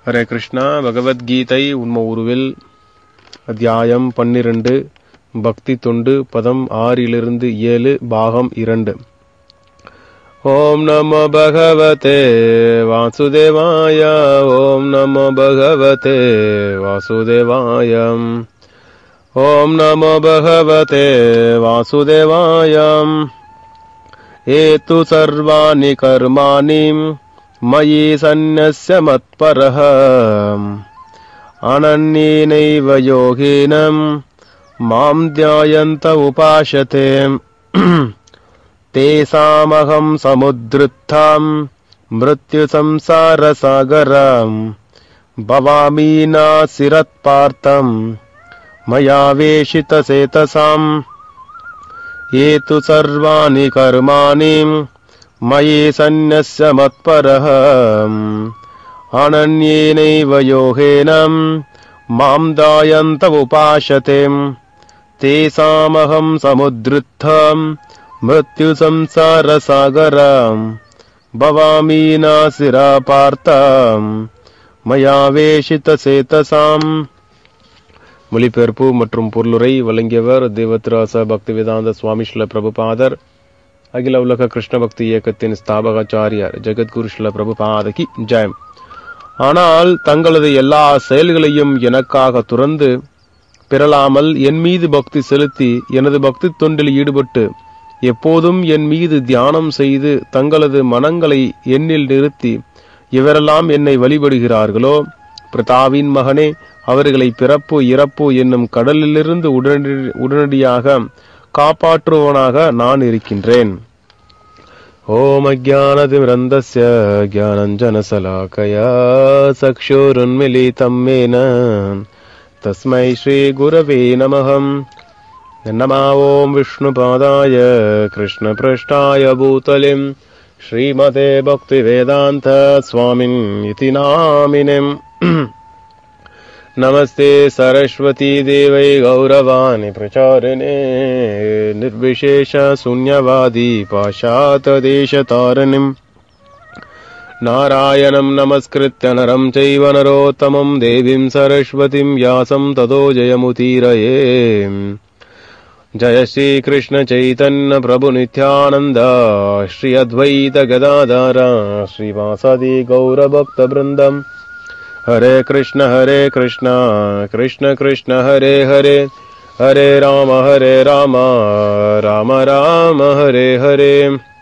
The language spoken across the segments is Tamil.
ஹரே கிருஷ்ணா பகவத்கீதை உண்ம உருவில் அத்தியாயம் பன்னிரண்டு பக்தி தொண்டு பதம் ஆறிலிருந்து ஏழு பாகம் இரண்டு ஓம் நமோ பகவதே வாசுதேவாய ஓம் நமோ பகவதே வாசுதேவாயம் ஓம் நமோ பகவதே வாசுதேவாயம் ஏது சர்வாணி கர்மாணி மயி சந்நிய மத்பரः अनन्येनैव योगेन मां ध्यायन्त उपासते तेषामहं समुद्धृतां मृत्युसंसारसागरम् भवामि नासिरत्पार्थम् मया वेशितसेतसाम् ये तु सर्वाणि कर्माणि मयि सन्न्यस्य मत्परः अनन्येनैव योगेन मां दायन्त उपासते तेषामहं समुद्धृतम् मृत्युसंसारसागरम् भवामि नासिरा पार्थम् மயா வேஷித சேதசாம் மொழிபெயர்ப்பு மற்றும் பொருளுரை வழங்கியவர் தேவத்ராச பக்திவேதாந்த சுவாமி ஸ்ல பிரபுபாதர் அகில உலக கிருஷ்ண பக்தி இயக்கத்தின் ஸ்தாபகாச்சாரியார் ஜெகத்குரு ஸ்ல பிரபுபாதகி ஜெயம் ஆனால் தங்களது எல்லா செயல்களையும் எனக்காக துறந்து பெறலாமல் என் மீது பக்தி செலுத்தி எனது பக்தி தொண்டில் ஈடுபட்டு எப்போதும் என் மீது தியானம் செய்து தங்களது மனங்களை எண்ணில் நிறுத்தி இவரெல்லாம் என்னை வழிபடுகிறார்களோ பிரதாவின் மகனே அவர்களை பிறப்பு இறப்பு என்னும் கடலிலிருந்து உடனடி உடனடியாக காப்பாற்றுவனாக நான் இருக்கின்றேன் ஓம் அஜானதிமிரந்தஸ்ய ஜானஞ்சனசலாக்கயா சக்ஷுருன்மிலிதம் மேன தஸ்மை ஸ்ரீகுரவே நமகம் नमः ॐ विष्णुपादाय कृष्णपृष्ठाय भूतलिम् श्रीमते भक्तिवेदान्त स्वामिन् इति नामिनिम् नमस्ते सरस्वती देवै गौरवाणि प्रचारिणे निर्विशेष शून्यवादी पाशातदेशतारिणिम् नारायणम् नमस्कृत्य नरम् चैव नरोत्तमम् देवीम् सरस्वतीम् व्यासम् ततो जयमुतीरये जय श्री कृष्ण चैतन्य प्रभु नित्यानंद श्री अद्वैत गदाधर श्रीवासदि गौर भक्त वृंदम हरे कृष्ण हरे कृष्ण कृष्ण कृष्ण हरे हरे हरे राम हरे राम ராம ராம ஹரே ஹரே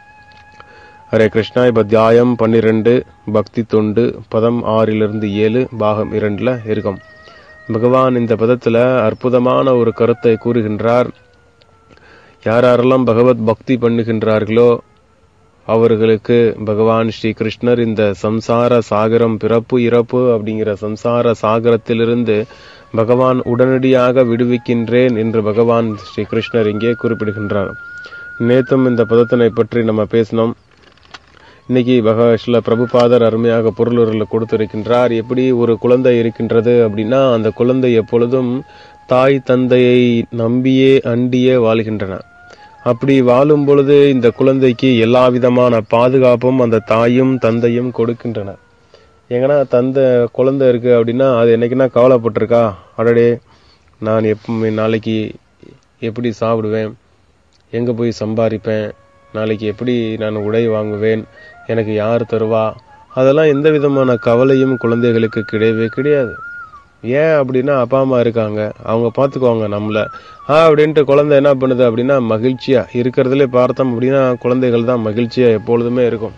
ஹரே கிருஷ்ணா இப்ப அத்தியாயம் பன்னிரெண்டு பக்தி தொண்டு பதம் ஆறிலிருந்து ஏழு பாகம் இரண்டுல இருக்கும் பகவான் இந்த பதத்துல அற்புதமான ஒரு கருத்தை கூறுகின்றார் யார் யாரெல்லாம் பகவத் பக்தி பண்ணுகின்றார்களோ அவர்களுக்கு பகவான் ஸ்ரீ கிருஷ்ணர் இந்த சம்சார சாகரம் பிறப்பு இறப்பு அப்படிங்கிற சம்சார சாகரத்திலிருந்து பகவான் உடனடியாக விடுவிக்கின்றேன் என்று பகவான் ஸ்ரீ கிருஷ்ணர் இங்கே குறிப்பிடுகின்றார் நேத்தும் இந்த பதத்தினை பற்றி நம்ம பேசினோம் இன்னைக்கு பகவான் பிரபுபாதர் அருமையாக பொருளுரில் கொடுத்திருக்கின்றார் எப்படி ஒரு குழந்தை இருக்கின்றது அப்படின்னா அந்த குழந்தை எப்பொழுதும் தாய் தந்தையை நம்பியே அண்டியே வாழ்கின்றன அப்படி வாழும் பொழுது இந்த குழந்தைக்கு எல்லா விதமான பாதுகாப்பும் அந்த தாயும் தந்தையும் கொடுக்கின்றன எங்கன்னா தந்தை குழந்தை இருக்கு அப்படின்னா அது என்னைக்குன்னா கவலைப்பட்டிருக்கா அடடே நான் எப் நாளைக்கு எப்படி சாப்பிடுவேன் எங்க போய் சம்பாதிப்பேன் நாளைக்கு எப்படி நான் உடை வாங்குவேன் எனக்கு யார் தருவா அதெல்லாம் எந்த விதமான கவலையும் குழந்தைகளுக்கு கிடையவே கிடையாது ஏன் அப்படின்னா அப்பா அம்மா இருக்காங்க அவங்க பார்த்துக்குவாங்க நம்மள ஆ அப்படின்ட்டு குழந்தை என்ன பண்ணுது அப்படின்னா மகிழ்ச்சியா இருக்கிறதுலே பார்த்தோம் அப்படின்னா குழந்தைகள் தான் மகிழ்ச்சியா எப்பொழுதுமே இருக்கும்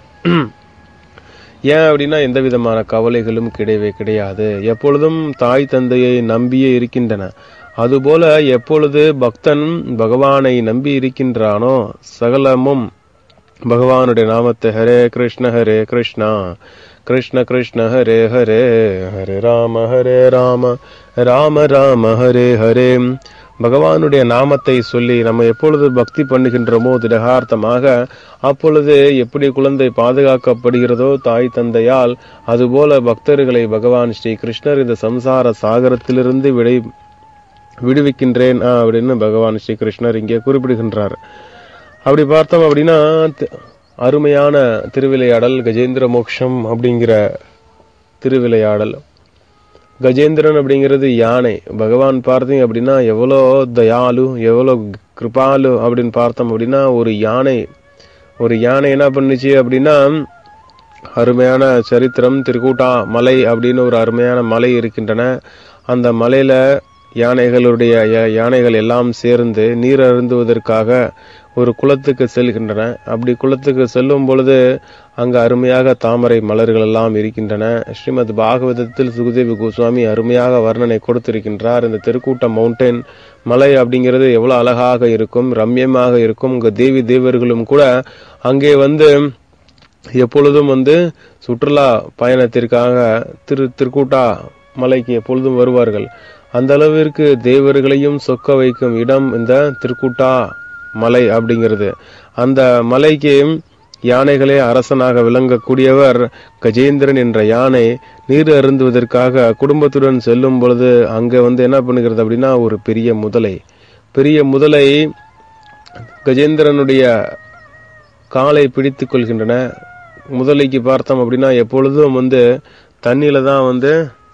ஏன் அப்படின்னா எந்த விதமான கவலைகளும் கிடையவே கிடையாது எப்பொழுதும் தாய் தந்தையை நம்பியே இருக்கின்றன அதுபோல எப்பொழுது பக்தன் பகவானை நம்பி இருக்கின்றானோ சகலமும் பகவானுடைய நாமத்தை ஹரே கிருஷ்ண ஹரே கிருஷ்ணா கிருஷ்ண கிருஷ்ண ஹரே ஹரே ஹரே ராம ஹரே ராம ராம ராம ஹரே ஹரே பகவானுடைய நாமத்தை சொல்லி நம்ம எப்பொழுது பக்தி பண்ணுகின்றோமோ திடகார்த்தமாக அப்பொழுது எப்படி குழந்தை பாதுகாக்கப்படுகிறதோ தாய் தந்தையால் அதுபோல பக்தர்களை பகவான் ஸ்ரீ கிருஷ்ணர் இந்த சம்சார சாகரத்திலிருந்து விடை விடுவிக்கின்றேன் அப்படின்னு பகவான் ஸ்ரீ கிருஷ்ணர் இங்கே குறிப்பிடுகின்றார் அப்படி பார்த்தோம் அப்படின்னா தி- அருமையான திருவிளையாடல் கஜேந்திர மோக்ஷம் அப்படிங்கிற திருவிளையாடல் கஜேந்திரன் அப்படிங்கிறது யானை பகவான் பார்த்தீங்க அப்படின்னா எவ்வளோ தயாலு எவ்வளோ கிருபாலு அப்படின்னு பார்த்தோம் அப்படின்னா ஒரு யானை ஒரு யானை என்ன பண்ணுச்சு அப்படின்னா அருமையான சரித்திரம் திருக்கூட்டா மலை அப்படின்னு ஒரு அருமையான மலை இருக்கின்றன அந்த மலையில யானைகளுடைய யா- யானைகள் எல்லாம் சேர்ந்து நீர் அருந்துவதற்காக ஒரு குளத்துக்கு செல்கின்றன அப்படி குளத்துக்கு செல்லும் பொழுது அங்கு அருமையாக தாமரை மலர்கள் எல்லாம் இருக்கின்றன ஸ்ரீமத் பாகவதத்தில் சுகுதேவி கோஸ்வாமி அருமையாக வர்ணனை கொடுத்திருக்கின்றார் இந்த திருக்கூட்ட மவுண்டன் மலை அப்படிங்கிறது எவ்வளவு அழகாக இருக்கும் ரம்யமாக இருக்கும் உங்க தேவி தேவர்களும் கூட அங்கே வந்து எப்பொழுதும் வந்து சுற்றுலா பயணத்திற்காக திரு திருக்கூட்டா மலைக்கு எப்பொழுதும் வருவார்கள் அந்த அளவிற்கு தேவர்களையும் சொக்க வைக்கும் இடம் இந்த திருக்கூட்டா மலை அப்படிங்கிறது அந்த மலைக்கு யானைகளே அரசனாக விளங்கக்கூடியவர் கஜேந்திரன் என்ற யானை நீர் அருந்துவதற்காக குடும்பத்துடன் செல்லும் பொழுது அங்க வந்து என்ன பண்ணுகிறது அப்படின்னா ஒரு பெரிய முதலை பெரிய முதலை கஜேந்திரனுடைய காலை பிடித்துக் கொள்கின்றன முதலைக்கு பார்த்தோம் அப்படின்னா எப்பொழுதும் வந்து தண்ணியில தான் வந்து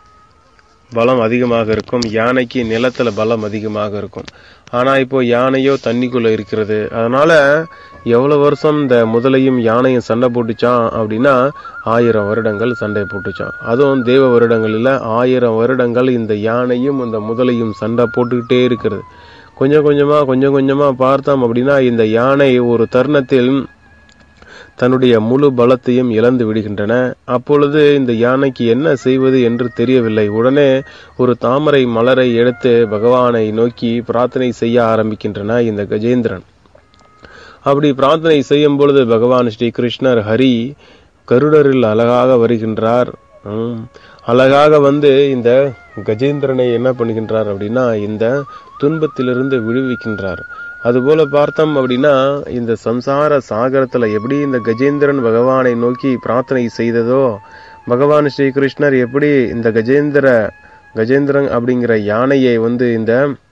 பலம் அதிகமாக இருக்கும் யானைக்கு நிலத்துல பலம் அதிகமாக இருக்கும் ஆனா இப்போ யானையோ தண்ணிக்குள்ள இருக்கிறது அதனால எவ்வளவு வருஷம் இந்த முதலையும் யானையும் சண்டை போட்டுச்சான் அப்படின்னா ஆயிரம் வருடங்கள் சண்டை போட்டுச்சான் அதுவும் தேவ வருடங்கள் இல்ல ஆயிரம் வருடங்கள் இந்த யானையும் இந்த முதலையும் சண்டை போட்டுக்கிட்டே இருக்கிறது கொஞ்சம் கொஞ்சமா கொஞ்சம் கொஞ்சமா பார்த்தோம் அப்படின்னா இந்த யானை ஒரு தருணத்தில் தன்னுடைய முழு பலத்தையும் இழந்து விடுகின்றன அப்பொழுது இந்த யானைக்கு என்ன செய்வது என்று தெரியவில்லை உடனே ஒரு தாமரை மலரை எடுத்து பகவானை நோக்கி பிரார்த்தனை செய்ய ஆரம்பிக்கின்றன இந்த கஜேந்திரன் அப்படி பிரார்த்தனை செய்யும் பொழுது பகவான் ஸ்ரீ கிருஷ்ணர் ஹரி கருடரில் அழகாக வருகின்றார் உம், அழகாக வந்து இந்த கஜேந்திரனை என்ன பண்ணுகின்றார் அப்படின்னா இந்த துன்பத்திலிருந்து விடுவிக்கின்றார் அதுபோல பார்த்தோம் அப்படின்னா இந்த சம்சார சாகரத்துல எப்படி இந்த கஜேந்திரன் பகவானை நோக்கி பிரார்த்தனை செய்ததோ பகவான் ஸ்ரீ கிருஷ்ணர் எப்படி இந்த கஜேந்திர கஜேந்திரன் அப்படிங்கிற யானையை வந்து இந்த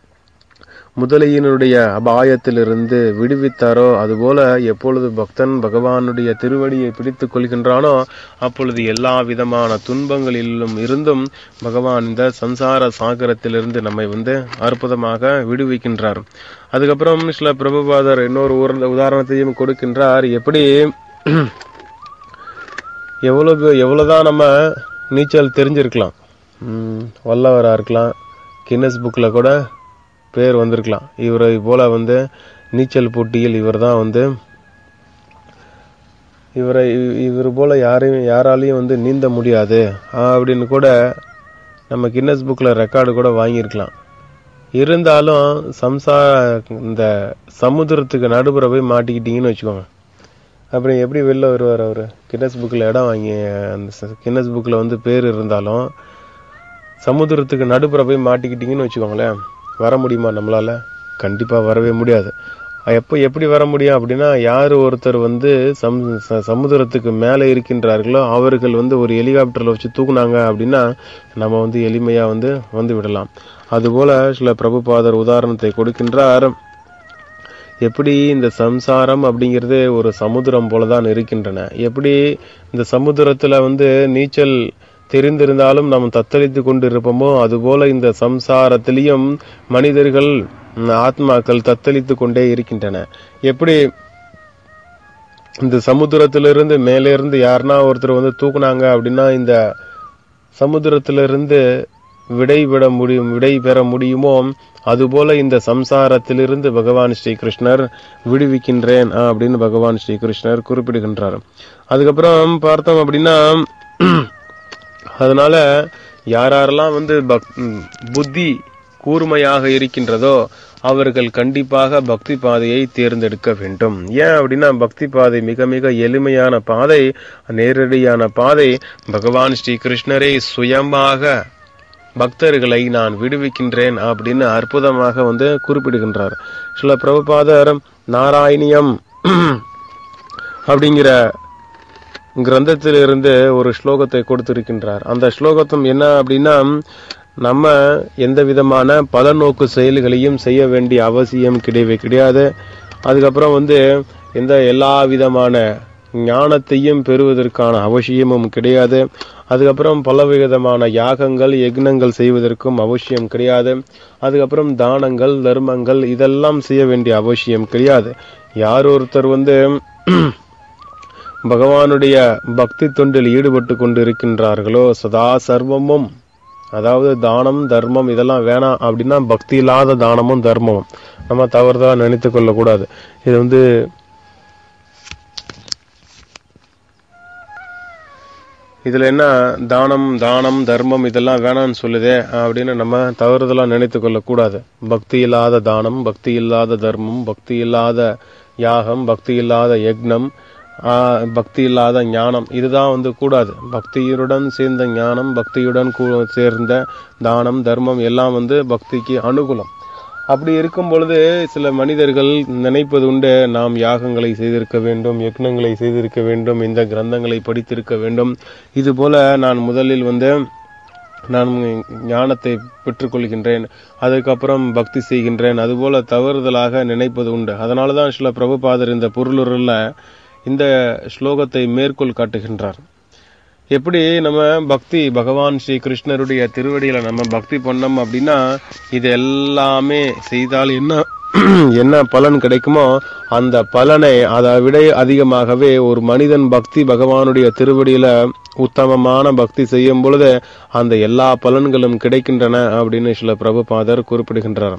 முதலையினுடைய அபாயத்திலிருந்து விடுவித்தாரோ அதுபோல எப்பொழுது பக்தன் பகவானுடைய திருவடியை பிடித்துக் கொள்கின்றானோ அப்பொழுது எல்லா விதமான துன்பங்களிலும் இருந்தும் பகவான் இந்த சம்சார சாகரத்திலிருந்து நம்மை வந்து அற்புதமாக விடுவிக்கின்றார் அதுக்கப்புறம் சில பிரபுபாதர் இன்னொரு உர- உதாரணத்தையும் கொடுக்கின்றார் எப்படி எவ்வளவு எவ்வளவுதான் நம்ம நீச்சல் தெரிஞ்சிருக்கலாம் ம், வல்லவரா இருக்கலாம் கின்னஸ் புக்ல கூட பேர் வந்திருக்கலாம் இவரை போல வந்து நீச்சல் போட்டியில் இவர்தான் வந்து இவரை இ- இவர் போல யாரையும் யாராலையும் வந்து நீந்த முடியாது அப்படின்னு கூட நம்ம கின்னஸ் புக்ல ரெக்கார்டு கூட வாங்கியிருக்கலாம் இருந்தாலும் சம்சார இந்த சமுத்திரத்துக்கு நடுப்புற போய் மாட்டிக்கிட்டீங்கன்னு வச்சுக்கோங்க அப்புறம் எப்படி வெளில வருவார் அவரு கின்னஸ் புக்கில் இடம் வாங்கி அந்த ச- கின்னஸ் புக்கில் வந்து பேர் இருந்தாலும் சமுத்திரத்துக்கு நடுப்புற போய் மாட்டிக்கிட்டீங்கன்னு வச்சுக்கோங்களேன் வர முடியுமா நம்மளால கண்டிப்பா வரவே முடியாது எப்போ எப்படி வர முடியும் அப்படின்னா யார் ஒருத்தர் வந்து சம் ச- சமுத்திரத்துக்கு மேலே இருக்கின்றார்களோ அவர்கள் வந்து ஒரு ஹெலிகாப்டர்ல வச்சு தூக்குனாங்க அப்படின்னா நம்ம வந்து எளிமையா வந்து வந்து விடலாம் அதுபோல சில பிரபுபாதர் உதாரணத்தை கொடுக்கின்றார் எப்படி இந்த சம்சாரம் அப்படிங்கிறது ஒரு சமுத்திரம் போலதான் இருக்கின்றன எப்படி இந்த சமுத்திரத்துல வந்து நீச்சல் தெரிந்திருந்தாலும் நாம் தத்தளித்து கொண்டு இருப்போமோ அதுபோல இந்த சம்சாரத்திலையும் மனிதர்கள் ம், ஆத்மாக்கள் தத்தளித்து கொண்டே இருக்கின்றன எப்படி இந்த சமுத்திரத்திலிருந்து மேலே இருந்து யாருன்னா ஒருத்தர் வந்து தூக்குனாங்க அப்படின்னா இந்த சமுத்திரத்திலிருந்து விடை விட முடியும் விடை பெற முடியுமோ அதுபோல இந்த சம்சாரத்திலிருந்து பகவான் ஸ்ரீ கிருஷ்ணர் விடுவிக்கின்றேன் ஆ, அப்படின்னு பகவான் ஸ்ரீ கிருஷ்ணர் குறிப்பிடுகின்றார் அதுக்கப்புறம் பார்த்தோம் அப்படின்னா அதனால யார் யாரெல்லாம் வந்து பக் ம், புத்தி கூர்மையாக இருக்கின்றதோ அவர்கள் கண்டிப்பாக பக்தி பாதையை தேர்ந்தெடுக்க வேண்டும் ஏன் அப்படின்னா பக்தி பாதை மிக மிக எளிமையான பாதை நேரடியான பாதை பகவான் ஸ்ரீ கிருஷ்ணரே சுயமாக பக்தர்களை நான் விடுவிக்கின்றேன் அப்படின்னு அற்புதமாக வந்து குறிப்பிடுகின்றார் சில பிரபுபாதர் நாராயணியம் அப்படிங்கிற கிரந்தத்திலிருந்து ஒரு ஸ்லோகத்தை கொடுத்திருக்கின்றார் அந்த ஸ்லோகத்தும் என்ன அப்படின்னா நம்ம எந்த விதமான பலநோக்கு செயல்களையும் செய்ய வேண்டிய அவசியம் கிடையவே கிடையாது அதுக்கப்புறம் வந்து எந்த எல்லா விதமான ஞானத்தையும் பெறுவதற்கான அவசியமும் கிடையாது அதுக்கப்புறம் பலவிதமான யாகங்கள் யக்னங்கள் செய்வதற்கும் அவசியம் கிடையாது அதுக்கப்புறம் தானங்கள் தர்மங்கள் இதெல்லாம் செய்ய வேண்டிய அவசியம் கிடையாது யார் ஒருத்தர் வந்து பகவானுடைய பக்தி தொண்டில் ஈடுபட்டு கொண்டு இருக்கின்றார்களோ சதா சர்வமும் அதாவது தானம் தர்மம் இதெல்லாம் வேணாம் அப்படின்னா பக்தி இல்லாத தானமும் தர்மமும் நம்ம தவறுதலா நினைத்து கொள்ளக்கூடாது இது வந்து இதுல என்ன தானம் தானம் தர்மம் இதெல்லாம் வேணாம்னு சொல்லுதே அப்படின்னு நம்ம தவறுதலா நினைத்து கொள்ளக்கூடாது பக்தி இல்லாத தானம் பக்தி இல்லாத தர்மம் பக்தி இல்லாத யாகம் பக்தி இல்லாத யக்னம் ஆஹ், பக்தி இல்லாத ஞானம் இதுதான் வந்து கூடாது பக்தியுடன் சேர்ந்த ஞானம் பக்தியுடன் கூ- சேர்ந்த தானம் தர்மம் எல்லாம் வந்து பக்திக்கு அனுகூலம் அப்படி இருக்கும் பொழுது சில மனிதர்கள் நினைப்பது உண்டு நாம் யாகங்களை செய்திருக்க வேண்டும் யக்னங்களை செய்திருக்க வேண்டும் இந்த கிரந்தங்களை படித்திருக்க வேண்டும் இது போல நான் முதலில் வந்து நான் ஞானத்தை பெற்றுக்கொள்கின்றேன் அதுக்கப்புறம் பக்தி செய்கின்றேன் அதுபோல தவறுதலாக நினைப்பது உண்டு அதனாலதான் சில பிரபுபாதர் இந்த பொருளுரில் இந்த ஸ்லோகத்தை மேற்கோள் காட்டுகின்றார் எப்படி நம்ம பக்தி பகவான் ஸ்ரீ கிருஷ்ணருடைய திருவடியில நம்ம பக்தி பண்ணோம் அப்படின்னா இது எல்லாமே செய்தால் என்ன என்ன பலன் கிடைக்குமோ அந்த பலனை அதை விட அதிகமாகவே ஒரு மனிதன் பக்தி பகவானுடைய திருவடியில உத்தமமான பக்தி செய்யும் பொழுது அந்த எல்லா பலன்களும் கிடைக்கின்றன அப்படின்னு சில பிரபுபாதர் குறிப்பிடுகின்றார்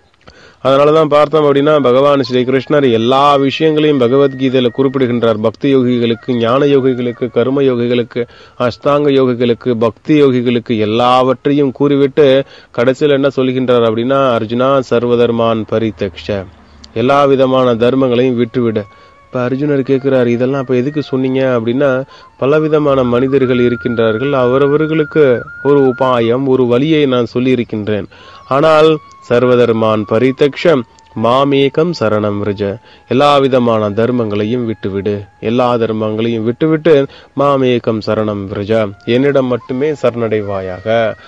அதனாலதான் பார்த்தோம் அப்படின்னா பகவான் ஸ்ரீ கிருஷ்ணர் எல்லா விஷயங்களையும் பகவத்கீதையில குறிப்பிடுகின்றார் பக்தி யோகிகளுக்கு ஞான யோகிகளுக்கு கர்ம யோகிகளுக்கு அஷ்டாங்க யோகிகளுக்கு பக்தி யோகிகளுக்கு எல்லாவற்றையும் கூறிவிட்டு கடைசியில் என்ன சொல்கின்றார் அப்படின்னா அர்ஜுனா சர்வதர்மான் பரிதக்ஷ எல்லா விதமான தர்மங்களையும் விட்டுவிடு இப்ப அர்ஜுனர் கேட்கிறார் இதெல்லாம் இப்ப எதுக்கு சொன்னீங்க அப்படின்னா பலவிதமான மனிதர்கள் இருக்கின்றார்கள் அவரவர்களுக்கு ஒரு உபாயம் ஒரு வழியை நான் சொல்லி இருக்கின்றேன் ஆனால் சர்வதர்மான் பரிதக்ஷம் மாமேகம் சரணம் விரஜ எல்லா விதமான தர்மங்களையும் விட்டுவிடு எல்லா தர்மங்களையும் விட்டுவிட்டு மாமேகம் சரணம் விரஜ என்னிடம் மட்டுமே சரணடைவாயாக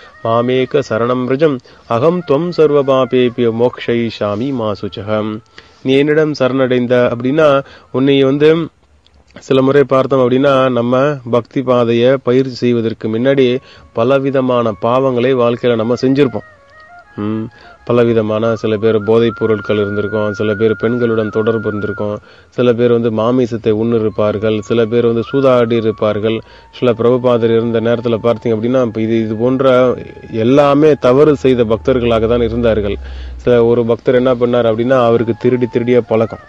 மாமேக சரணம் விரஜம் அகம் துவம் சர்வபாபேபிய மோக்ஷயிஷாமி மாசுச்சகம் நீ என்னிடம் சரணடைந்த அப்படின்னா உன்னை வந்து சில முறை பார்த்தோம் அப்படின்னா நம்ம பக்தி பாதையை பயிற்சி செய்வதற்கு முன்னாடி பலவிதமான பாவங்களை வாழ்க்கையில நம்ம செஞ்சிருப்போம் ம், பலவிதமான சில பேர் போதைப் பொருட்கள் இருந்திருக்கும் சில பேர் பெண்களுடன் தொடர்பு இருந்திருக்கும் சில பேர் வந்து மாமிசத்தை உண்ணு இருப்பார்கள் சில பேர் வந்து சூதாடி இருப்பார்கள் சில பிரபுபாதர் இருந்த நேரத்துல பார்த்தீங்க அப்படின்னா இப்ப இது இது போன்ற எல்லாமே தவறு செய்த பக்தர்களாக தான் இருந்தார்கள் சில ஒரு பக்தர் என்ன பண்ணார் அப்படின்னா அவருக்கு திருடி திருடிய பழக்கம்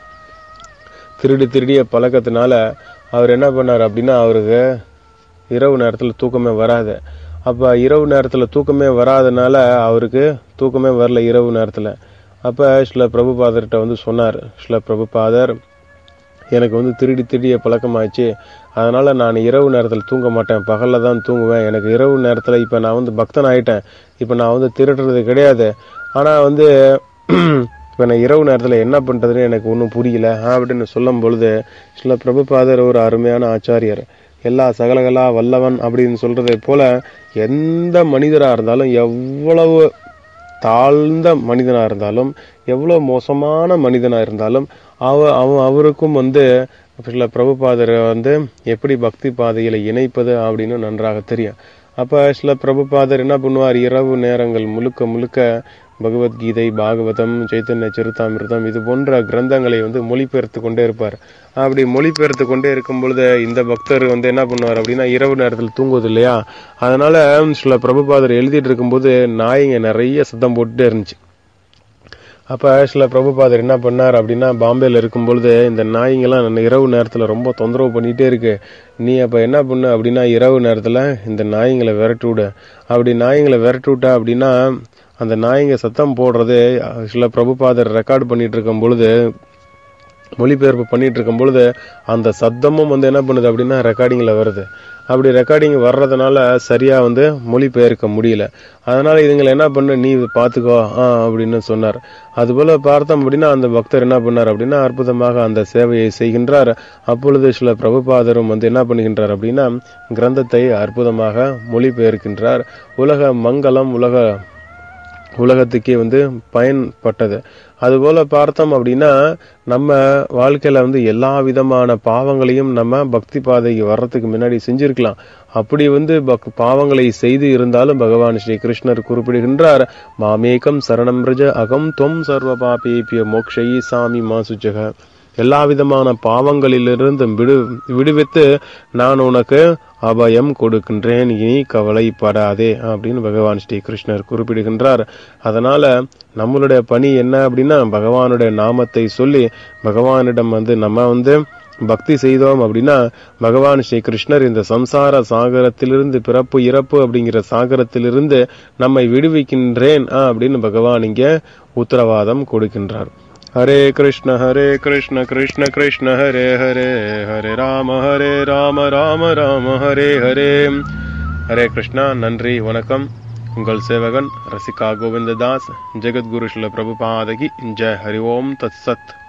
திருடி திருடிய பழக்கத்தினால அவர் என்ன பண்ணார் அப்படின்னா அவருக்கு இரவு நேரத்துல தூக்கமே வராது அப்ப இரவு நேரத்துல தூக்கமே வராதனால அவருக்கு தூக்கமே வரல இரவு நேரத்துல அப்ப சில பிரபுபாதர்கிட்ட வந்து சொன்னார் சில பிரபுபாதர் எனக்கு வந்து திருடி திருடிய பழக்கமாச்சு அதனால நான் இரவு நேரத்தில் தூங்க மாட்டேன் பகல்ல தான் தூங்குவேன் எனக்கு இரவு நேரத்துல இப்ப நான் வந்து பக்தன் ஆயிட்டேன் இப்ப நான் வந்து திருடுறது கிடையாது ஆனா வந்து இப்ப நான் இரவு நேரத்துல என்ன பண்றதுன்னு எனக்கு ஒன்றும் புரியல அப்படின்னு சொல்லும் பொழுது சில பிரபுபாதர் ஒரு அருமையான ஆச்சாரியர் எல்லா சகலகலா வல்லவன் அப்படின்னு சொல்றதை போல எந்த மனிதரா இருந்தாலும் எவ்வளவு தாழ்ந்த மனிதனா இருந்தாலும் எவ்வளவு மோசமான மனிதனா இருந்தாலும் அவ அவன் அவருக்கும் வந்து சில பிரபுபாதரை வந்து எப்படி பக்தி பாதையில இணைப்பது அப்படின்னு நன்றாக தெரியும் அப்ப சில பிரபுபாதர் என்ன பண்ணுவார் இரவு நேரங்கள் முழுக்க முழுக்க பகவத்கீதை பாகவதம் சைத்தன்ய சரித்தாமிர்தம் இது போன்ற கிரந்தங்களை வந்து மொழிபெயர்த்து கொண்டே இருப்பார் அப்படி மொழிபெயர்த்து கொண்டே இருக்கும் பொழுது இந்த பக்தர் வந்து என்ன பண்ணுவார் அப்படின்னா இரவு நேரத்தில் தூங்குவது இல்லையா அதனால சில பிரபுபாதர் எழுதிட்டு இருக்கும்போது நாய்ங்க நிறைய சத்தம் போட்டுட்டே இருந்துச்சு அப்ப சில பிரபுபாதர் என்ன பண்ணார் அப்படின்னா பாம்பேல இருக்கும் பொழுது இந்த நாய்ங்கெல்லாம் நான் இரவு நேரத்துல ரொம்ப தொந்தரவு பண்ணிட்டே இருக்கு நீ அப்ப என்ன பண்ணு அப்படின்னா இரவு நேரத்துல இந்த நாய்ங்களை விரட்டி விடு அப்படி நாய்ங்களை விரட்டி விட்ட அப்படின்னா அந்த நாய்ங்க சத்தம் போடுறது சில பிரபுபாதர் ரெக்கார்ட் பண்ணிட்டு இருக்கும் பொழுது மொழிபெயர்ப்பு பண்ணிட்டு இருக்கும் பொழுது அந்த சத்தமும் வந்து என்ன பண்ணுது அப்படின்னா ரெக்கார்டிங்ல வருது அப்படி ரெக்கார்டிங் வர்றதுனால சரியா வந்து மொழிபெயர்க்க முடியல அதனால இதுங்களை என்ன பண்ண நீ இதை பாத்துக்கோ ஆ அப்படின்னு சொன்னார் அதுபோல பார்த்தோம் அப்படின்னா அந்த பக்தர் என்ன பண்ணார் அப்படின்னா அற்புதமாக அந்த சேவையை செய்கின்றார் அப்பொழுது சில பிரபுபாதரும் வந்து என்ன பண்ணுகின்றார் அப்படின்னா கிரந்தத்தை அற்புதமாக மொழிபெயர்க்கின்றார் உலக மங்களம் உலக உலகத்துக்கே வந்து பயன்பட்டது அதுபோல பார்த்தோம் அப்படின்னா நம்ம வாழ்க்கையில வந்து எல்லா விதமான பாவங்களையும் நம்ம பக்தி பாதைக்கு வர்றதுக்கு முன்னாடி செஞ்சிருக்கலாம் அப்படி வந்து பக் பாவங்களை செய்து இருந்தாலும் பகவான் ஸ்ரீ கிருஷ்ணர் குறிப்பிடுகின்றார் மாமேகம் சரணம் ரஜ அகம் தொம் சர்வ பாபேபிய மோக்ஷயி சாமி மாசுஜக எல்லா விதமான பாவங்களிலிருந்து விடு விடுவித்து நான் உனக்கு அபயம் கொடுக்கின்றேன் இனி கவலைப்படாதே அப்படின்னு பகவான் ஸ்ரீ கிருஷ்ணர் குறிப்பிடுகின்றார் அதனால நம்மளுடைய பணி என்ன அப்படின்னா பகவானுடைய நாமத்தை சொல்லி பகவானிடம் வந்து நம்ம வந்து பக்தி செய்தோம் அப்படின்னா பகவான் ஸ்ரீ கிருஷ்ணர் இந்த சம்சார சாகரத்திலிருந்து பிறப்பு இறப்பு அப்படிங்கிற சாகரத்திலிருந்து நம்மை விடுவிக்கின்றேன் அப்படின்னு பகவான் இங்க உத்தரவாதம் கொடுக்கின்றார் ஹரே கிருஷ்ண ஹரே கிருஷ்ண கிருஷ்ண கிருஷ்ண ஹரே ஹரே ஹரே ராம ஹரே ராம ராம ராம ஹரே ஹரே ஹரே கிருஷ்ணா நன்றி வணக்கம் உங்கள் சேவகன் ரசிகா கோவிந்ததாஸ் ஜெகத்குரு ஸ்ல பிரபுபாதகி ஜெய் ஹரி ஓம் தத் சத்